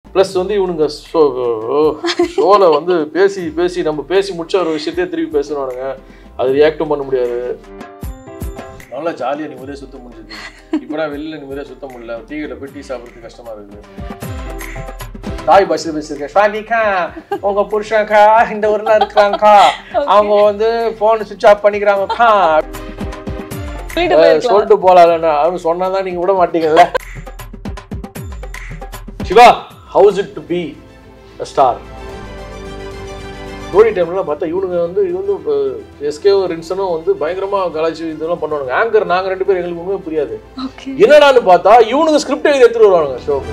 Plus வந்து இவனுங்க show ஷோவில் வந்து பேசி பேசி நம்ம பேசி முடிச்ச ஒரு விஷயத்தையே திருப்பி பேசுவானுங்க அது ரியாக்டும் பண்ண முடியாது நல்லா ஜாலியாக நிம்மதியாக சுத்த முடிஞ்சது இப்போ வெளியில் நிம்மதியாக சுத்த முடியல டீ போய் டீ சாப்பிட்றது கஷ்டமா இருக்குது தாய் பாஷையில் பேசியிருக்கேன் ஸ்வாதிக்கா உங்க புருஷன்க்கா இந்த ஊர்ல இருக்கிறாங்கக்கா அவங்க வந்து போன் சுவிட்ச் ஆஃப் பண்ணிக்கிறாங்கக்கா சொல்லிட்டு அஹ் போயிருக்கலாம் சொல்லிட்டு போலாம்ல அவங்க சொன்னாதான் நீங்க விட மாட்டீங்கல்ல Siva how's it to be star Dhoni டைம்லாம் பார்த்தா இவனுங்க வந்து இது வந்து எஸ்கே ரின்சனும் வந்து பயங்கரமா கலாச்சி இதெல்லாம் பண்ணுவானுங்க ஆங்கர் நாங்க ரெண்டு பேரும் எங்களுக்கு ஒண்ணுமே புரியாது ஓகே என்னடான்னு பார்த்தா இவனுங்க ஸ்கிரிப்ட் எழுதி எடுத்துட்டு வருவானுங்க ஷோக்கு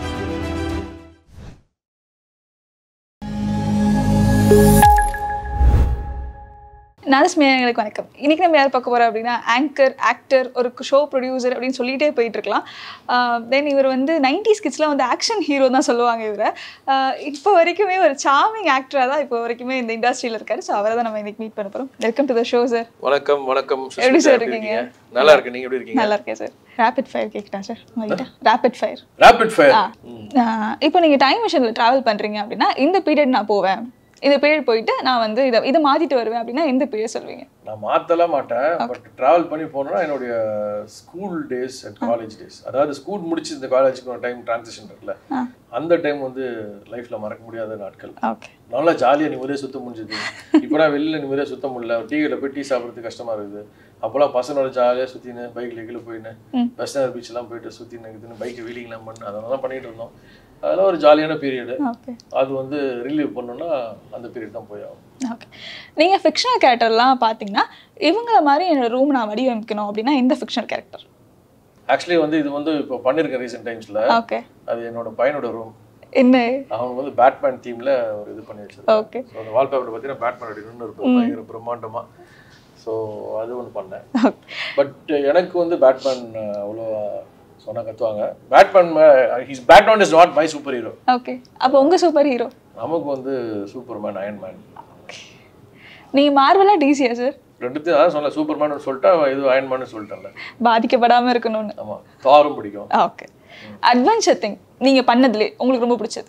நாதஸ்மேயங்களுக்கு வணக்கம் இன்னைக்கு நம்ம யார் பார்க்க போறோம் அப்படின்னா ஆங்கர் ஆக்டர் ஒரு ஷோ ப்ரொடியூசர் அப்படின்னு சொல்லிட்டே போயிட்டு இருக்கலாம் தென் இவர் வந்து நைன்டிஸ் கிட்ஸ்லாம் வந்து ஆக்ஷன் ஹீரோ தான் சொல்லுவாங்க இவரை இப்போ வரைக்குமே ஒரு சாமிங் ஆக்டராக தான் இப்போ வரைக்குமே இந்த இண்டஸ்ட்ரியில் இருக்காரு ஸோ அவரை தான் நம்ம இன்னைக்கு மீட் பண்ண போகிறோம் welcome to the show sir வணக்கம் வணக்கம் சுஷ்மிதா, எப்படி சார் எப்படி இருக்கீங்க? நல்லா இருக்கு நீங்க எப்படி இருக்கீங்க நல்லா இருக்கேன் சார் ரேபிட் ஃபயர் கேட்குறா சார் உங்ககிட்ட ரேபிட் ஃபயர் ரேபிட் ஃபயர் இப்போ நீங்கள் டைம் மிஷினில் ட்ராவல் பண்ணுறீங்க அப்படின்னா இந்த பீரியட் நான் போவேன் இந்த பீரியட் போயிட்டு நான் வந்து இதை இதை மாற்றிட்டு வருவேன் அப்படின்னா எந்த பீரியட் சொல்லுவீங்க நான் மாத்தலாம் மாட்டேன் பட் டிராவல் பண்ணி போனோம்னா என்னுடைய school days and college days அதாவது ஸ்கூல் முடிச்சு இந்த காலேஜுக்கு ஒரு டைம் டிரான்சிஷன் இருக்குல்ல ஆ. அந்த டைம் வந்து லைஃப்ல மறக்க முடியாத நாட்கள் ஓகே நல்லா ஜாலியாக நிம்மதியாக சுத்த முடிஞ்சது இப்போலாம் வெளியில் நிம்மதியாக சுத்த முடியல டீவில் போய் டீ சாப்பிட்றது கஷ்டமா இருக்குது அப்போலாம் பசங்களோட ஜாலியாக சுற்றினு பைக்கில் கீழே போயின்னு ம். வெஸ்டர் பீச்லாம் போயிட்டு சுற்றினு இதுன்னு பைக்கை வீலிங்லாம் பண்ணு அதெல்லாம் பண்ணிட்டு இருந்தோம் அதெல்லாம் ஒரு ஜாலியான பீரியடு ஓகே அது வந்து ரிலீவ் பண்ணோம்னா அந்த பீரியட் தான் போய் ஆகும் ஓகே நீங்கள் ஃபிக்ஷனல் கேரக்டர்லாம் பார்த்தீங்கன்னா இவங்கள மாதிரி என்னோட ரூம் நான் வடிவமைக்கணும் அப்படின்னா இந்த ஃபிக்ஷனல் கேரக்டர் ஆக்சுவலி வந்து இது வந்து இப்போ பண்ணியிருக்கேன் ரீசெண்ட் டைம்ஸில் ஓகே அது என்னோட பையனோட ரூம் என்ன அவனுக்கு வந்து பேட்மேன் தீம்ல ஒரு இது பண்ணி வச்சிருக்கேன் ஓகே ஸோ அந்த வால்பேப்பர் பார்த்தீங்கன்னா பேட்மேன் அப்படின்னு இருக்கும் பயங்கர பிரம்மாண்டமா ஸோ அது ஒன்று பண்ணேன் பட் எனக்கு வந்து பேட்மேன் அவ்வளோ சொன்னா கத்துவாங்க Batman his Batman is not my super hero okay அப்போ உங்கள் சூப்பர் ஹீரோ நமக்கு வந்து சூப்பர்மேன் அயன்மேன் நீங்கள் மார்வலா டிசியா சார் ரெண்டுத்தையும் அதான் சொல்ல சூப்பர்மேன் சொல்லிட்டா இது அயன்மேன் சொல்லிட்டேன்ல பாதிக்கப்படாமல் இருக்கணும்னு ஆமா தாரும் பிடிக்கும் ஓகே அட்வென்ச்சர் திங் நீங்கள் பண்ணதுலே உங்களுக்கு ரொம்ப பிடிச்சது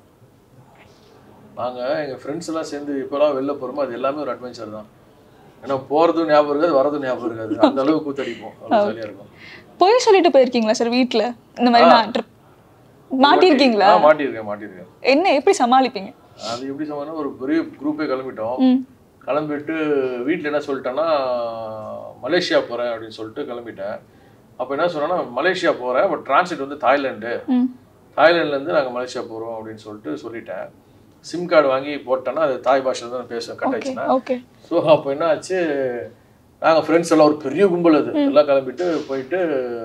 நாங்க எங்க ஃப்ரெண்ட்ஸ் எல்லாம் சேர்ந்து இப்போலாம் வெளில போறோமோ அது எல்லாமே ஒரு அட்வென்ச்சர் தான் ஏன்னா போறதும் ஞாபகம் இருக்காது வரதும் ஞாபகம் இருக்காது அந்த அளவுக்கு கூத்தடிப்போம் அவ்வளோ ஜாலியாக இருக்கும் பொய் சொல்லிட்டு போயிருக்கீங்களா சார் வீட்டில் இந்த மாதிரி நான் trip- மாட்டியிருக்கீங்களா ஆ, மாட்டியிருக்கேன் மாட்டியிருக்கேன் என்ன எப்படி சமாளிப்பீங்க அது எப்படி சொன்னா ஒரு பெரிய குரூப்பே கிளம்பிட்டோம் ம் கிளம்பிட்டு வீட்டில் என்ன சொல்லிட்டேன்னா மலேசியா போகிறேன் அப்படின்னு சொல்லிட்டு கிளம்பிட்டேன் அப்போ என்ன சொன்னேன்னா மலேசியா போகிறேன் பட் டிரான்சிட் வந்து தாய்லாந்து ம் தாய்லாந்துலேருந்து நாங்கள் மலேசியா போகிறோம் அப்படின்னு சொல்லிட்டு சொல்லிட்டேன் சிம் கார்டு வாங்கி போட்டேன்னா அது தாய் பாஷையில் தான் பேசுவேன் கட் ஓகே ஆயிடுச்சுன்னா ஓகே ஸோ அப்போ என்ன ஆச்சு நாங்கள் ஃப்ரெண்ட்ஸ் எல்லாம் ஒரு பெரிய கும்பல் அது எல்லாம் கிளம்பிட்டு போயிட்டு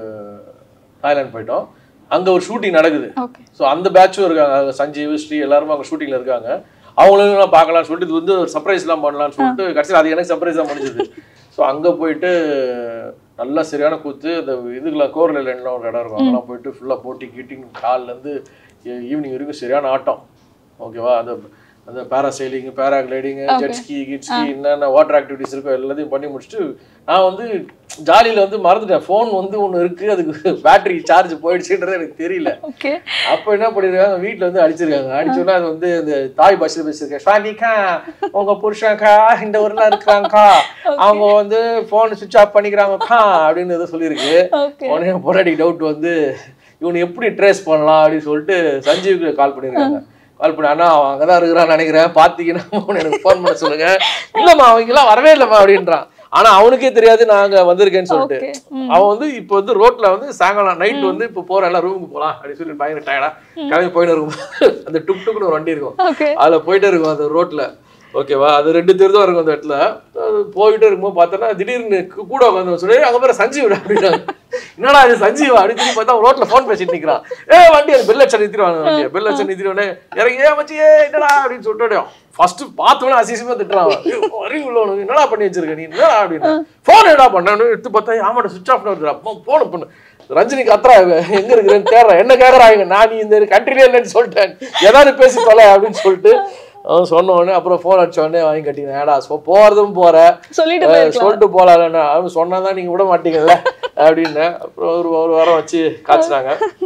தாய்லாந்து போயிட்டோம் அங்கே ஒரு ஷூட்டிங் நடக்குது ஓகே ஸோ அந்த பேட்சும் இருக்காங்க அங்க சஞ்சீவ் ஸ்ரீ எல்லாருமே அங்கே ஷூட்டிங்கில் இருக்காங்க அவங்களும் நான் பார்க்கலாம்னு சொல்லிட்டு இது வந்து ஒரு சர்ப்ரைஸ்லாம் பண்ணலாம்னு சொல்லிட்டு கடைசியில் அது எனக்கு சர்ப்ரைஸ் தான் முடிஞ்சது ஸோ அங்கே போயிட்டு நல்லா சரியான கூத்து அந்த இதுக்கெல்லாம் கோர் லைன்லாம் ஒரு இடம் இருக்கும் அங்கெல்லாம் போயிட்டு ஃபுல்லாக போட்டி கீட்டிங் காலிலேருந்து ஈவினிங் வரைக்கும் சரியான ஆட்டம் ஓகேவா அந்த அந்த பேராசைலிங் பேராகிளைடிங் ஜெட்ஸ்கி கிட்ஸ்கி என்னென்ன வாட்டர் ஆக்டிவிட்டிஸ் இருக்கோ எல்லாத்தையும் பண்ணி முடிச்சுட்டு நான் வந்து ஜாலியில் வந்து மறந்துட்டேன் ஃபோன் வந்து ஒன்று இருக்குது அதுக்கு பேட்டரி சார்ஜ் போயிடுச்சுன்றது எனக்கு தெரியல ஓகே அப்போ என்ன பண்ணிருக்காங்க வீட்ல வந்து அடிச்சிருக்காங்க அடிச்சோன்னா அது வந்து இந்த தாய் பாஷையில் பேசியிருக்கேன் ஸ்வாதிக்கா உங்க புருஷன்க்கா இந்த ஊர்ல இருக்கிறாங்கக்கா அவங்க வந்து போன் சுவிட்ச் ஆஃப் பண்ணிக்கிறாங்கக்கா அப்படின்னு ஏதோ சொல்லியிருக்கு ஓகே உடனே பொன்னாடி டவுட் வந்து இவனை எப்படி ட்ரேஸ் பண்ணலாம் அப்படின்னு சொல்லிட்டு சஞ்சீவுக்கு கால் பண்ணியிருக்காங்க கால் பண்ணி அண்ணா அவன் அங்கே தான் இருக்கிறான்னு நினைக்கிறேன் பார்த்தீங்கன்னா அவனை எனக்கு ஃபோன் பண்ண சொல்லுங்க இல்லைம்மா அவங்கெல்லாம் வரவே இல்லைம்மா அப்படின்றான் ஆனா அவனுக்கே தெரியாது நாங்க வந்திருக்கேன்னு சொல்லிட்டு ஓகே ம் அவன் வந்து இப்போ வந்து ரோட்ல வந்து சாயங்காலம் நைட் வந்து இப்போ போற எல்லாம் ரூமுக்கு போலாம் அப்படின்னு சொல்லி பயங்கர டயர்டா கிளம்பி போயிட்டு இருக்கும் அந்த டுக் டுக்னு ஒரு வண்டி இருக்கும் ஓகே அதுல போயிட்டே இருக்கும் அந்த ரோட்ல ஓகேவா அது ரெண்டு பேர் தான் இருக்கும் அந்த இடத்துல அது போயிட்டே இருக்கும்போது பார்த்தோன்னா திடீர்னு கு- கூட உட்காந்து சொல்லி அங்க பேர் சஞ்சீவ் அப்படின்னாங்க என்னடா இது சஞ்சீவா அப்படின்னு சொல்லி பார்த்தா ரோட்ல ஃபோன் பேசிட்டு நிக்கிறான் ஏ வண்டி அது பெல் அடிச்சு நிறுத்திடுவாங்க வண்டியை பெல் அடிச்சு நிறுத்திடுவானே இறங்கி ஏ மச்சி ஏ என்னடா அப்படின்னு சொல்லிட்டு ஃபர்ஸ்ட் பார்த்தோன்னே அசிசமா திட்டுறான் அவன். ஏய், அறிவு உள்ளவனுக்கு என்னடா பண்ணி வச்சிருக்க நீ என்னடா அப்படின்னு போன் என்னடா பண்ணு எடுத்து பார்த்தா ஆமாட்ட சுவிச் ஆஃப் வருதுடா போன் பண்ணு ரஜினி கத்துறா இவன். எங்க இருக்கிறேன்னு தேடுறான் என்ன கேக்குறாங்க நான் நீ இந்த கண்ட்ரிலே இல்லைன்னு சொல்லிட்டேன் ஏதாவது பேசி தொலை அப்படின்னு சொல்லிட்டு அவன் சொன்ன உடனே அப்புறம் ஃபோன் அடிச்ச உடனே வாங்கி கட்டினேன் ஏடா சொ- போறதும் போற சொல்லிட்டு அஹ் போயிருக்கலாம் சொல்லிட்டு போலாம்லண்ணா அவன் சொன்னாதான் நீங்க விட மாட்டீங்கல்ல அப்படின்னு அப்புறம் ஒரு ஒரு வாரம் வச்சு காய்ச்சினாங்க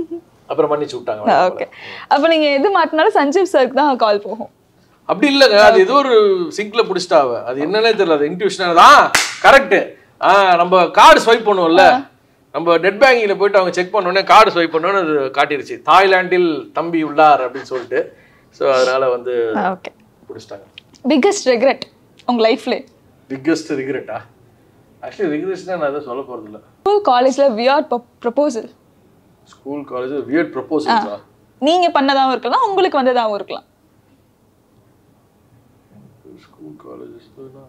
அப்புறம் மன்னிச்சு விட்டாங்க ஓகே அப்போ நீங்க எது மாட்டினாலும் சஞ்சீவ் சாருக்கு தான் கால் போகும் அப்படி இல்லைங்க அது ஏதோ ஒரு சிங்க்ல பிடிச்சிட்டா அவ அது என்னன்னே தெரியல அது இன்ட்யூஷன் தான் கரெக்ட் ஆ நம்ம கார்டு ஸ்வைப் பண்ணுவோம்ல நம்ம நெட் பேங்கிங்ல போயிட்டு அவங்க செக் பண்ணோடனே கார்டு ஸ்வைப் பண்ணோன்னு அது காட்டிருச்சு தாய்லாந்தில் தம்பி உள்ளார் அப்படின்னு சொல்லிட்டு ஸோ அதனால வந்து ஓகே பிடிச்சிட்டாங்க பிக்கஸ்ட் ரெக்ரெட் உங்க லைஃப்ல பிக்கஸ்ட் ரிக்ரெட்டா ஆக்சுவலி ரிக்ரெட்ஸ்னா நான் எதுவும் சொல்ல போறது இல்லை ஸ்கூல் காலேஜ்ல weird proposal school college weird ப்ரப்போசல்ஸா நீங்க பண்ணதாவும் இருக்கலாம் உங்களுக்கு வந்ததாவும் இருக்கலாம் ஸ்கூல் காலேஜ்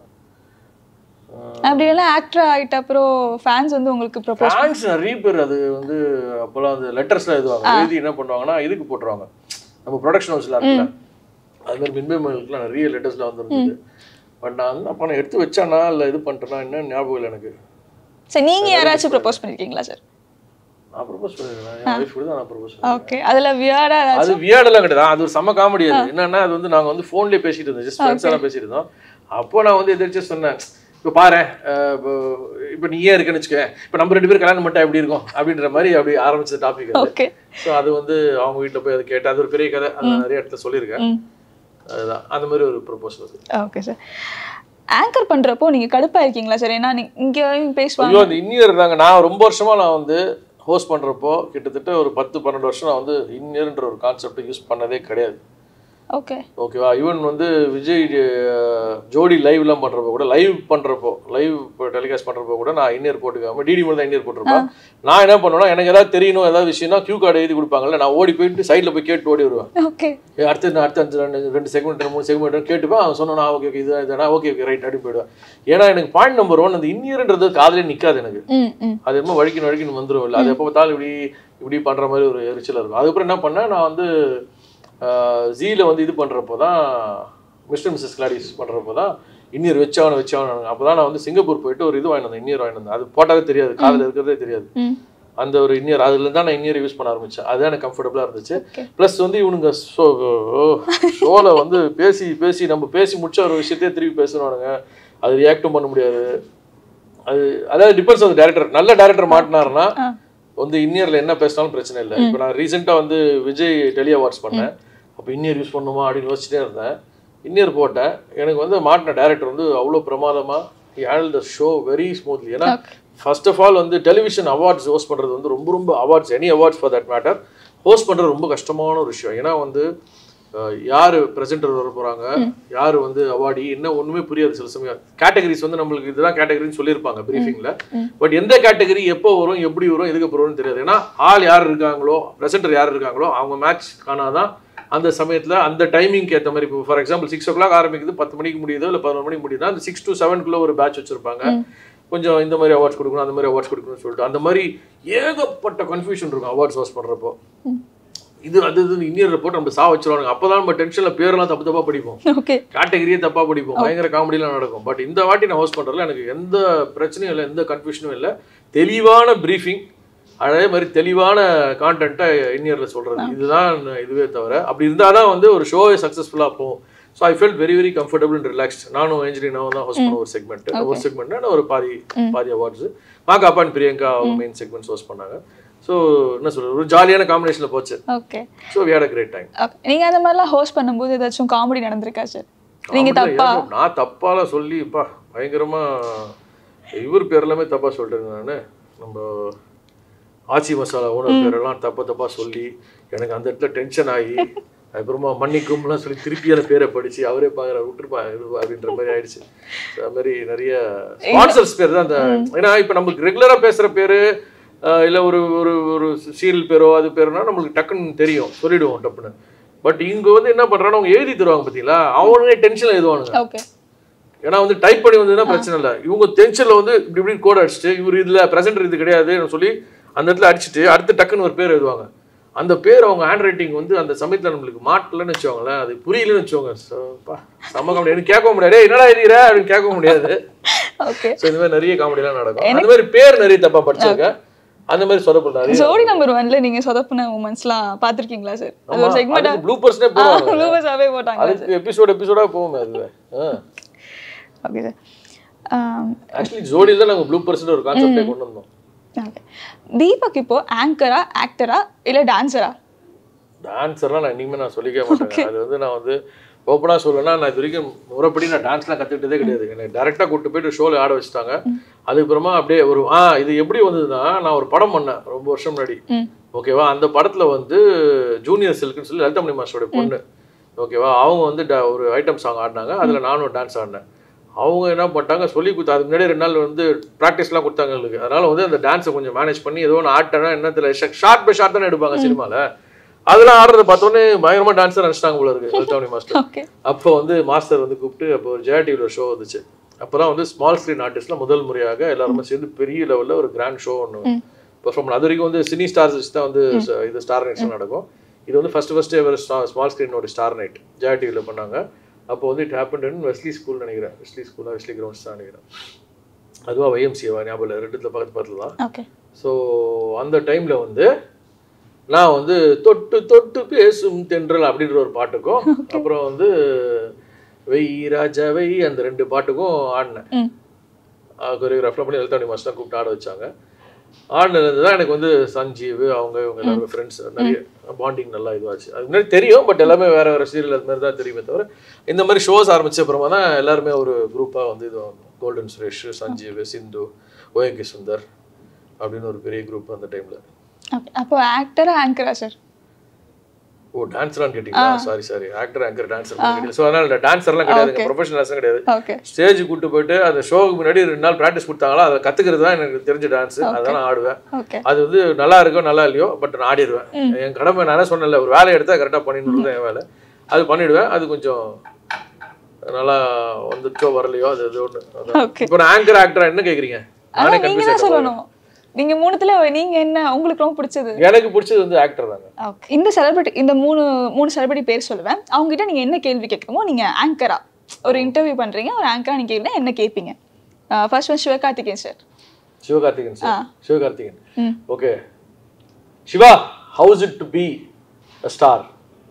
அப்படி எல்லாம் ஆக்டர் ஆயிட்ட அப்புறம் ஃபேன்ஸ் வந்து உங்களுக்கு ப்ரொபோஸ் ஃபேன்ஸ் நிறைய பேர் அது வந்து அப்போல்லாம் அந்த லெட்டர்ஸ்லாம் எழுதுவாங்க எழுதி என்ன பண்ணுவாங்கன்னா இதுக்கு போட்டுருவாங்க நம்ம ப்ரொடக்ஷன் ஹவுஸ்லாம் இருக்குல்ல அது மாதிரி மின்மயங்களுக்குலாம் நிறைய லெட்டர்ஸ்லாம் வந்துருந்தது பட் நான் வந்து அப்போ நான் எடுத்து வச்சானா இல்லை இது பண்ணிட்டேனா என்ன ஞாபகம் இல்லை எனக்கு சரி நீங்க யாராச்சும் ப்ரொபோஸ் பண்ணிருக்கீங்களா சார் நான் ப்ரப்போஸ் பண்ணிருக்கேன் என் ஒய்ஃப் கூட தான் நான் ப்ரப்போஸ் பண்ணேன் ஓகே அதுல வியாடா அது வியாடெல்லாம் கிடையாது அது ஒரு செம்ம காமெடி அது என்னன்னா அது வந்து நாங்க வந்து ஃபோன்லேயே பேசிட்டு இருந்தோம் ஜஸ்ட் ஃப்ரெண்ட்ஸ் எல்லாம் பேசிட்டு இருந்தோம் அப்போ நான் வந்து எதிர்த்து சொன்னேன் இப்போ பாரு இப்போ நீ ஏன் இருக்குன்னு வச்சுக்க இப்போ நம்ம ரெண்டு பேரும் கல்யாணம் பண்ணிட்டா எப்படி இருக்கும் அப்படின்ற மாதிரி அப்படி ஆரம்பிச்ச டாபிக் அது ஓகே ஸோ அது வந்து அவங்க வீட்டில் போய் அது கேட்டு அது ஒரு பெரிய கதை அது நான் நிறைய இடத்துல சொல்லியிருக்கேன் ம் அதுதான் அந்த மாதிரி ஒரு ப்ரொபோசல் அது ஓகே சார் ஆங்கர் பண்றப்போ நீங்க கடுப்பா இருக்கீங்களா சார் ஏன்னா நீ- இங்க பேசுவாங்க ஐயோ அந்த இன்னியர் தாங்க நான் ரொம்ப வருஷமா நான் வந்து ஹோஸ்ட் பண்றப்போ கிட்டத்தட்ட ஒரு பத்து பன்னெண்டு வருஷம் நான் வந்து இன்னியர்ன்ற ஒரு கான்செப்ட் யூஸ் பண்ணதே கிடையாது ஓகே ஓகேவா ஈவன் வந்து விஜய் அஹ், ஜோடி லைவ்லாம் பண்றப்போ கூட லைவ் பண்றப்போ லைவ் டெலிகாஸ்ட் பண்றப்போ கூட நான் இன்னியர் போட்டுக்காம டிடி மட்டும் தான் இன்னியர் போட்டிருப்பேன் நான் என்ன பண்ணுவேன்னா எனக்கு ஏதாவது தெரியணும் ஏதாவது விஷயம்னா கியூ கார்டு எழுதி கொடுப்பாங்கல்ல நான் ஓடி போயிட்டு சைடில் போய் கேட்டு ஓடி வருவேன் ஓகே ஏய், அடுத்து நான் அடுத்த அஞ்சு ரெண்டு ரெண்டு செக்மெண்ட் மூணு செக்மெண்ட் கேட்டுப்பேன் அவன் சொன்னா ஓகே ஓகே இது இதுனா ஓகே ஓகே ரைட் அப்படின்னு போயிடுவேன் ஏன்னா எனக்கு பாயிண்ட் நம்பர் ஒன் அந்த இன்னியர்ன்றது காதுலயே நிக்காது எனக்கு ம் ம் அது என்னமோ வழிக்கணும் வழிக்கணும் வந்துடும் இல்லை அது எப்போ பார்த்தாலும் இப்படி இப்படி பண்ணுற மாதிரி ஒரு எரிச்சல் இருக்கும் அதுக்கப்புறம் என்ன பண்ணேன் நான் வந்து ஜீல வந்து இது பண்ணுறப்போ தான் மிஸ்டர் மிஸ்ஸஸ் கிளாடிஸ் பண்ணுறப்போ தான் இன்னியர் வச்சவன வச்சவன் அப்போ தான் நான் வந்து சிங்கப்பூர் போயிட்டு ஒரு இது வாங்கிட்டு வந்தேன் இன்னியர் வாங்கிட்டு வந்தேன் அது போட்டாலே தெரியாது காதில் இருக்கிறதே தெரியாது ம் அந்த ஒரு இன்னியர் அதுலேருந்து தான் நான் இன்னியர் யூஸ் பண்ண ஆரம்பித்தேன் அதுதான் எனக்கு கம்ஃபர்டபுளாக இருந்துச்சு Okay. ப்ளஸ் வந்து இவனுங்க ஷோ ஷோவில் வந்து பேசி பேசி நம்ம பேசி முடிச்ச ஒரு விஷயத்தையே திருப்பி பேசணுவானுங்க அது ரியாக்டும் பண்ண முடியாது அது அதாவது டிபெண்ட்ஸ் ஆன் டேரக்டர் நல்ல டேரக்டர் மாட்டினாருன்னா ஆ. வந்து இன்னியரில் என்ன பேசினாலும் பிரச்சனை இல்லை இப்போ நான் ரீசெண்டாக வந்து விஜய் டெலி அவார்ட்ஸ் பண்ணேன் அப்போ இன்னியர் யூஸ் பண்ணுமா அப்படின்னு யோசிச்சுட்டே இருந்தேன் இன்னியர் போட்டேன் எனக்கு வந்து மாட்டின டேரக்டர் வந்து அவ்வளோ பிரமாதமாக handle the show very smoothly ஏன்னா ஃபர்ஸ்ட் ஆஃப் ஆல் வந்து டெலிவிஷன் அவார்ட்ஸ் ஹோஸ்ட் பண்ணுறது வந்து ரொம்ப ரொம்ப awards any awards for that matter host பண்ணுறது ரொம்ப கஷ்டமான ஒரு விஷயம் ஏன்னா வந்து அஹ், யாரு பிரசன்டர் வர போறாங்க யாரு வந்து அவார்டி என்ன ஒண்ணுமே புரியாது சில சமயம் கேட்டகரிஸ் வந்து நம்மளுக்கு இதுதான் கேட்டகரின்னு சொல்லியிருப்பாங்க பிரீஃபிங்ல பட் எந்த கேட்டகரி எப்போ வரும் எப்படி வரும் எதுக்கு அப்புறம் வரும்னு தெரியாது ஏன்னா ஆள் யார் இருக்காங்களோ பிரசன்டர் யார் இருக்காங்களோ அவங்க மேட்ச் காணாதான் அந்த சமயத்துல அந்த டைமிங்க்கு ஏற்ற மாதிரி இப்போ for example six o'clock ஆரம்பிக்குது பத்து மணிக்கு முடியுதோ இல்லை பதினொரு மணிக்கு முடியுதா அந்த சிக்ஸ் டு செவனுக்குள்ள ஒரு பேட்ச் வச்சிருப்பாங்க கொஞ்சம் இந்த மாதிரி அவார்ட்ஸ் கொடுக்கணும் அந்த மாதிரி அவார்ட்ஸ் கொடுக்கணும்னு சொல்லிட்டு அந்த மாதிரி ஏகப்பட்ட கன்ஃபியூஷன் இருக்கும் அவார்ட்ஸ் ஹோஸ்ட் பண்றப்போ இது அது இது இன்னியர் ரிப்போர்ட் நம்ம சா வச்சிருவாங்க அப்பதான் நம்ம டென்ஷன்ல பேரெல்லாம் தப்பு தப்பா படிப்போம் ஓகே கேட்டகரியே தப்பா படிப்போம் பயங்கர காமெடிலாம் நடக்கும் பட் இந்த வாட்டி நான் ஹோஸ்ட் பண்றதுல எனக்கு எந்த பிரச்சனையும் இல்லை எந்த கன்ஃபியூஷனும் இல்லை தெளிவான ப்ரீஃபிங் அதே மாதிரி தெளிவான கான்டென்ட்டை இன்னியர்ல சொல்றது இதுதான் இதுவே தவிர அப்படி இருந்தால் தான் வந்து ஒரு ஷோவே சக்ஸஸ்ஃபுல்லாக போகும் so I felt very very comfortable and relaxed நானும் என்ஜினியனாவும் தான் ஹோஸ்ட் பண்ண ஒரு செக்மெண்ட் ஒரு செக்மெண்ட் ஒரு பாதி பாதி அவார்ட்ஸ் மாகாப்பா அண்ட் பிரியங்கா அவங்க மெயின் செக்மெண்ட்ஸ் ஹோஸ்ட் பண்ணாங்க ஸோ என்ன சொல்றது ஒரு ஜாலியான காம்பினேஷனில் போச்சு okay so we had a great time okay நீங்க அந்த மாதிரிலாம் ஹோஸ்ட் பண்ணும்போது ஏதாச்சும் காமெடி நடந்திருக்கா சார் நீங்க ஆமாம், தப்பா ஏன் bro, நான் தப்பால சொல்லி பா பயங்கரமா இவர் பேர் எல்லாமே தப்பா சொல்லிட்டேங்க நான் நம்ம ஆச்சி மசாலா ஓனர் பேரெல்லாம் தப்பா தப்பா சொல்லி எனக்கு அந்த இடத்துல டென்ஷன் ஆகி அப்புறமா மன்னிக்கும்லாம் சொல்லி திருப்பி அந்த பேரை படிச்சு அவரே பாக்குற விட்டுருப்பா இது அப்படின்ற மாதிரி ஆயிடுச்சு So, அது மாதிரி நிறைய ஸ்பான்சர்ஸ் பேர் தான் அந்த ஏன்னா இப்போ நமக்கு ரெகுலரா பேசுற பேரு அஹ், இல்ல ஒரு ஒரு ஒரு சீரியல் பேரோ அது பேருனா நம்மளுக்கு டக்குன்னு தெரியும் சொல்லிடுவோம் டப்புன்னு பட் இங்க வந்து என்ன பண்றாங்க அவங்க எழுதி தருவாங்க பாத்தீங்களா அவங்களே டென்ஷன்ல எழுதுவானுங்க ஓகே ஏன்னா வந்து டைப் பண்ணி வந்ததுன்னா பிரச்சனை இல்லை இவங்க டென்ஷன்ல வந்து இப்படி இப்படி கோட் அடிச்சுட்டு இவர் இதுல பிரசன்டர் இது கிடையாதுன்னு சொல்லி அந்த இடத்துல அடிச்சுட்டு அடுத்து டக்குன்னு ஒரு பேர் எழுதுவாங்க அந்த பேர் அவங்க ஹேண்ட் ரைட்டிங் வந்து அந்த சமயத்துல நம்மளுக்கு மாட்டலன்னு வச்சுக்கோங்களேன் அது புரியலன்னு வச்சுக்கோங்க So, பா, செம்ம காமெடி எனக்கு கேட்க முடியாது "டேய், என்னடா எழுதிற அப்படின்னு கேட்க முடியாது ஓகே ஸோ இந்த மாதிரி நிறைய காமெடிலாம் நடக்கும் அந்த மாதிரி பேர் நிறைய தப்பா படிச்சிருக்கேன் அந்த மாதிரி சொதப்பல் நிறைய ஜோடி நம்பர் ஒன்ல நீங்க சொதப்புன மூமெண்ட்ஸ்லாம் பாத்திருக்கீங்களா சார் அது ஒரு செக்மெண்டா ப்ளூபர்ஸ்னே போவாங்க லூவஸாவே போட்டாங்க அதுக்கு எபிசோட் எபிசோடா போவோமே அதுவே ஓகே சார் ஆக்சுவலி ஜோடியில் தான் நாங்கள் ப்ளூபர்ஸ்னு ஒரு கான்செப்டே கொண்டு வந்தோம் ஓகே தீபக் இப்போ ஆங்கரா ஆக்டரா இல்ல டான்சரா டான்ஸர்லாம் நான் இனிமேல் நான் சொல்லிக்கவே மாட்டேன் அது வந்து நான் வந்து ஓப்பனாக சொல்லணும்னா நான் இது வரைக்கும் முறைப்படி நான் டான்ஸ்லாம் கற்றுக்கிட்டதே கிடையாது என்னை டேரெக்டாக கூப்பிட்டு போயிட்டு ஷோவில் ஆட வச்சுட்டாங்க அதுக்கப்புறமா அப்படியே ஒரு ஆ இது எப்படி வந்ததுன்னா நான் ஒரு படம் பண்ணேன் ரொம்ப வருஷம் முன்னாடி ம். ஓகேவா அந்த படத்தில் வந்து ஜூனியர் சில்க்குன்னு சொல்லி லலிதமணி மாஸ்டரோட பொண்ணு ஓகேவா அவங்க வந்து da- ஒரு ஐட்டம் சாங் ஆடினாங்க அதில் நானும் டான்ஸ் ஆடினேன் அவங்க என்ன பண்ணிட்டாங்க சொல்லி கொடுத்தா அதுக்கு முன்னாடி ரெண்டு நாள் வந்து ப்ராக்டிஸ்லாம் கொடுத்தாங்க எங்களுக்கு அதனால வந்து அந்த டான்ஸை கொஞ்சம் மேனேஜ் பண்ணி ஏதோ ஒன்று ஆட்டனா என்னத்துல ஷார்ட் பை ஷார்ட் தானே எடுப்பாங்க சினிமாவில் அதெல்லாம் ஆடுறத பார்த்தோன்னே பயங்கரமா டான்ஸர் நினச்சிட்டாங்க போல இருக்கு லலிதாமணி மாஸ்டர் ஓகே அப்போ வந்து மாஸ்டர் வந்து கூப்பிட்டு அப்போ ஒரு ஜெயா டிவியில் ஒரு ஷோ வந்துச்சு அப்போ தான் வந்து ஸ்மால் ஸ்க்ரீன் ஆர்டிஸ்ட்ல முதல் முறையாக எல்லாருமே சேர்ந்து பெரிய லெவலில் ஒரு கிராண்ட் ஷோ ஒன்று பெர்ஃபார்ம் அது வரைக்கும் வந்து சினி ஸ்டார்ஸ் வச்சு தான் வந்து ச- இது ஸ்டார் நைட்ஸ் நடக்கும் இது வந்து first first ever small screen ஒரு ஸ்டார் நைட் ஜெயா டிவியில் பண்ணாங்க அப்போ வந்து it happen in Wesley school நினைக்கிறேன் வெஸ்லி ஸ்கூலாக வெஸ்லி கிரவுண்ட்ஸ் தான் நினைக்கிறேன் அதுவா வைஎம்சிஏவா ஞாபகம் இல்லை ரெண்டுத்துல பக்கத்து பக்கத்தில் தான் ஓகே ஸோ அந்த டைமில் வந்து நான் வந்து தொட்டு தொட்டு பேசும் தென்றல் அப்படின்ற ஒரு பாட்டுக்கும் அப்புறம் வந்து வெய் ராஜா வெய் அந்த ரெண்டு பாட்டுக்கும் ஆடினேன் ம் கொரியோகிராஃப்லாம் பண்ணி லலிதாணி மாஸ்டர் தான் கூப்பிட்டு ஆட வச்சாங்க ஆடினது தான் எனக்கு வந்து சஞ்சீவ் அவங்க இவங்க எல்லாருமே ஃப்ரெண்ட்ஸ் நிறைய பாண்டிங் நல்லா இதுவாச்சு அது முன்னாடி தெரியும் பட் எல்லாமே வேற வேற சீரியல் அது மாதிரி தான் தெரியுமே தவிர இந்த மாதிரி ஷோஸ் ஆரம்பிச்ச அப்புறமா தான் எல்லாருமே ஒரு குரூப்பாக வந்து இது கோல்டன் சுரேஷ் சஞ்சீவ் சிந்து ஓஎகே சுந்தர் அப்படின்னு ஒரு பெரிய குரூப் அந்த டைம்ல ஓகே அப்போ ஆக்டரா ஆங்கரா சார் ஓ டான்ஸ்லாம் கேட்டிங்களா sorry sorry actor anchor dancer கேட்டீங்க ஸோ அதனால டான்ஸர்லாம் கிடையாது ப்ரொஃபஷனல் டான்ஸும் கிடையாது ஓகே ஸ்டேஜ் கூட்டு போயிட்டு அந்த ஷோவுக்கு முன்னாடி ரெண்டு நாள் ப்ராக்டிஸ் கொடுத்தாங்களா அதை கத்துக்கிறது தான் எனக்கு தெரிஞ்ச டான்ஸ் அதான் நான் ஆடுவேன் ஓகே அது வந்து நல்லா இருக்கோ நல்லா இல்லையோ பட் நான் ஆடிடுவேன் என் கடமை நான் சொன்னேன்ல ஒரு வேலையை எடுத்தா கரெக்டாக பண்ணிட்டு என் வேலை அது பண்ணிடுவேன் அது கொஞ்சம் நல்லா வந்துச்சோ வரலையோ அது இது ஒன்று Okay. இப்போ நான் ஆங்கர் ஆக்டரா என்ன கேட்குறீங்க ஆனா நானே நீங்க கன்ஃபியூஸ் தான் சொல்லணும் நீங்க மூணுத்துல நீங்க என்ன உங்களுக்கு ரொம்ப பிடிச்சது எனக்கு பிடிச்சது வந்து ஆக்டர் தாங்க ஓகே இந்த செலிபிரிட்டி இந்த மூணு மூணு செலிபிரிட்டி பேர் சொல்லுவேன் அவங்க கிட்ட நீங்க என்ன கேள்வி கேட்கணுமோ நீங்க ஆங்கரா ஒரு இன்டர்வியூ பண்றீங்க ஒரு ஆங்கரா நீங்க கேள்வி என்ன கேட்பீங்க ஃபர்ஸ்ட் வந்து சிவகார்த்திகேயன் சார் சிவகார்த்திகன் ஆ. சார் சிவகார்த்திகன் ம் okay Siva how's it to be a star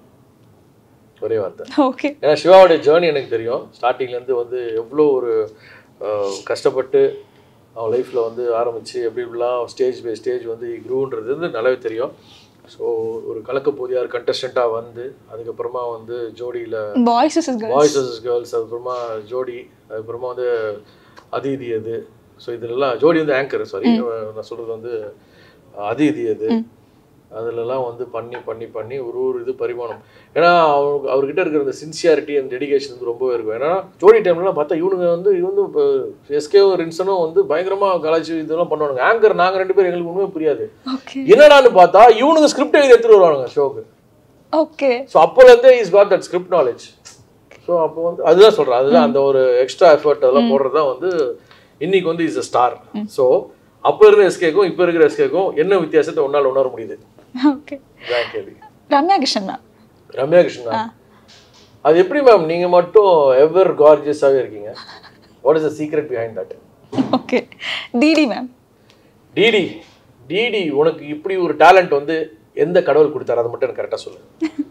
ஒரே வார்த்தை ஓகே ஏன்னா சிவாவோட ஜேர்னி எனக்கு தெரியும் ஸ்டார்டிங்லேருந்து வந்து எவ்வளோ ஒரு அஹ், கஷ்டப்பட்டு அவன் லைஃப்பில் வந்து ஆரம்பித்து எப்படி இப்படிலாம் ஸ்டேஜ் பை ஸ்டேஜ் வந்து குரூன்றது வந்து நல்லாவே தெரியும் ஸோ ஒரு கலக்க போதியார் கண்டஸ்டண்ட்டாக வந்து அதுக்கப்புறமா வந்து ஜோடியில் boys is girls boys versus girls அதுக்கப்புறமா ஜோடி அதுக்கப்புறமா வந்து அதிதி அது ஸோ இதுலலாம் ஜோடி வந்து ஆங்கர் சாரி நான் சொல்கிறது வந்து அதிதி அது அதுலலாம் வந்து பண்ணி பண்ணி பண்ணி ஒரு ஒரு இது பரிமாணம் ஏன்னா அவருக்கு அவர்கிட்ட இருக்கிற அந்த சின்சியாரிட்டி அண்ட் டெடிகேஷன் வந்து ரொம்பவே இருக்கும் ஏன்னா ஜோடி டைம்லலாம் பார்த்தா இவனுங்க வந்து இது வந்து இப்போ எஸ்கேவும் ரின்சனும் வந்து பயங்கரமாக கலாச்சி இதெல்லாம் பண்ணுவானுங்க ஆங்கர் நாங்கள் ரெண்டு பேரும் எங்களுக்கு ஒன்றுமே புரியாது ஓகே என்னடான்னு பார்த்தா இவனுங்க ஸ்கிரிப்ட் எழுதி எடுத்துட்டு வருவானுங்க ஷோக்கு ஓகே ஸோ அப்போலேருந்தே is got that script knowledge so அப்போ வந்து அதுதான் சொல்கிறேன் அதுதான் அந்த ஒரு எக்ஸ்ட்ரா எஃபர்ட் அதெல்லாம் போடுறது தான் வந்து இன்னைக்கு வந்து இஸ் அ ஸ்டார் ஸோ அப்போ இருந்த எஸ்கேக்கும் இப்போ இருக்கிற எஸ்கேக்கும் என்ன வித்தியாசத்தை ஒன்றால் உணர முடியுது ஓகே இதான் கேள்வி ரம்யா கிருஷ்ணன் மேம் ரம்யா கிருஷ்ணன் அது எப்படி மேம் நீங்கள் மட்டும் எவர் கார்ஜியஸாகவே இருக்கீங்க what is the secret behind that okay DD ma'am DD DD உனக்கு இப்படி ஒரு டேலண்ட் வந்து எந்த கடவுள் கொடுத்தாரு அதை மட்டும் எனக்கு கரெக்டாக சொல்லு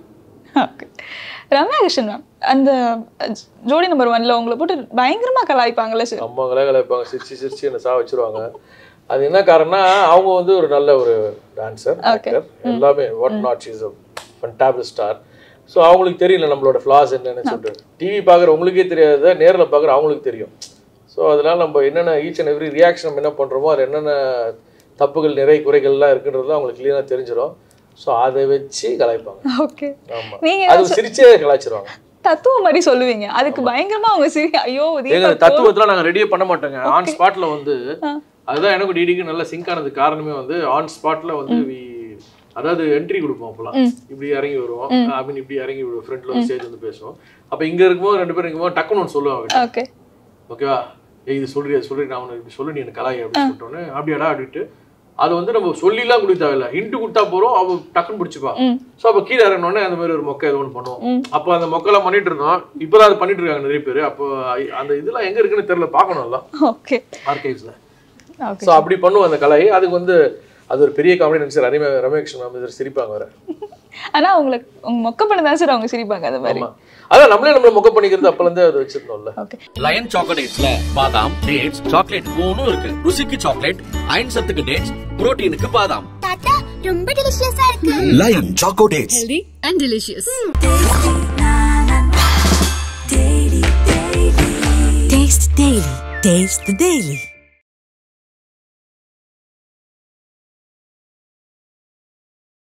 ஓகே ரம்யா கிருஷ்ணன் மேம் அந்த அஹ், ஜோடி நம்பர் ஒன்ல உங்களை போட்டு பயங்கரமா கலாய்ப்பாங்கல்ல சார் அம்மாங்களே கலாய்ப்பாங்க சிரிச்சு சிரிச்சு என்ன சா வச்சிருவாங்க அது என்ன காரணம்னா அவங்க வந்து ஒரு நல்ல ஒரு டான்சர் ஆக்டர் எல்லாமே what not is fundable star so அவங்களுக்கு தெரியல நம்மளோட ஃப்ளாஸ் என்னன்னு சொல்லிட்டு டிவி பார்க்குற உங்களுக்கே தெரியாத நேரில் பார்க்குற அவங்களுக்கு தெரியும் ஸோ அதனால நம்ம என்னென்ன ஈச் அண்ட் எவ்ரி ரியாக்ஷன் நம்ம என்ன பண்ணுறோமோ அது என்னென்ன தப்புகள் நிறை குறைகள்லாம் இருக்குன்றது அவங்களுக்கு கிளியராக தெரிஞ்சிடும் ஸோ அதை வச்சு கலாய்ப்பாங்க ஓகே ஆமாம் நீங்க அது சிரிச்சே கலாய்ச்சிருவாங்க தத்துவம் மாதிரி சொல்லுவீங்க அதுக்கு பயங்கரமா அவங்க சிரி ஐயோ எங்க தீபக் தத்துவத்துல நாங்க ரெடியே பண்ண மாட்டோங்க ஆன் ஸ்பாட்ல வந்து ஆ. அதுதான் எனக்கு டிடிக்கு நல்ல சிங்க் ஆனது காரணமே வந்து ஆன் ஸ்பாட்ல வந்து we அதாவது என்ட்ரி கொடுப்போம் அப்பலாம் இப்படி இறங்கி வருவோம் ஐ மீன் இப்படி இறங்கி விடுவோம் ஃப்ரண்ட்ல ஒரு ஸ்டேஜ் வந்து பேசுவோம் அப்ப இங்க இருக்கும்போது ரெண்டு பேரும் இருக்கும்போது டக்குன்னு ஒன்று சொல்லுவாங்க ஓகே ஓகேவா ஏய் இது சொல்றி அது சொல்றி நான் உனக்கு இப்படி சொல்லு நீ எனக்கு கலாய் அப்படின்னு சொல்லிட்டோன்னே அப்படியாடா அப்படின்ட்டு அது வந்து நம்ம சொல்லிலாம் கொடுக்க தேவையில்ல ஹிண்ட் கொடுத்தா போறோம் அவ டக்குன்னு பிடிச்சிப்பா ம் ஸோ அப்போ கீழே இறங்கினோடனே அந்த மாதிரி ஒரு மொக்கை ஏதோ ஒன்று பண்ணுவோம் அப்போ அந்த மொக்கெல்லாம் பண்ணிட்டு இருந்தோம் இப்போதான் அது பண்ணிட்டு இருக்காங்க நிறைய பேர் அப்போ ஐ- அந்த இதெல்லாம் எங்க இருக்குன்னு தெரியல பார்க்கணும்ல ஓகே ஆர்கைவ்ஸ்ல ஓகே ஸோ அப்படி பண்ணுவோம் அந்த கலை அதுக்கு வந்து அது ஒரு பெரிய காமெடி நினைச்சு ரமே ரமேஷ் மேம் சிரிப்பாங்க வேற ஆனா உங்களை உங்க மொக்க பண்ண தான் சார் அவங்க சிரிப்பாங்க அந்த மாதிரி ஆமா அதான் நம்மளே நம்மள மொக்க பண்ணிக்கிறது அப்பல இருந்தே அது வச்சிருந்தோம்ல ஓகே லயன் சாக்லேட்ஸ்ல பாதாம் டேட்ஸ் சாக்லேட் மூணும் இருக்கு ருசிக்கு சாக்லேட் அயன் சத்துக்கு டேட்ஸ் புரோட்டீனுக்கு பாதாம் தாத்தா ரொம்ப டெலிஷியஸா இருக்கு Lion Choco Dates. healthy and delicious. Taste Daily. Taste the Daily.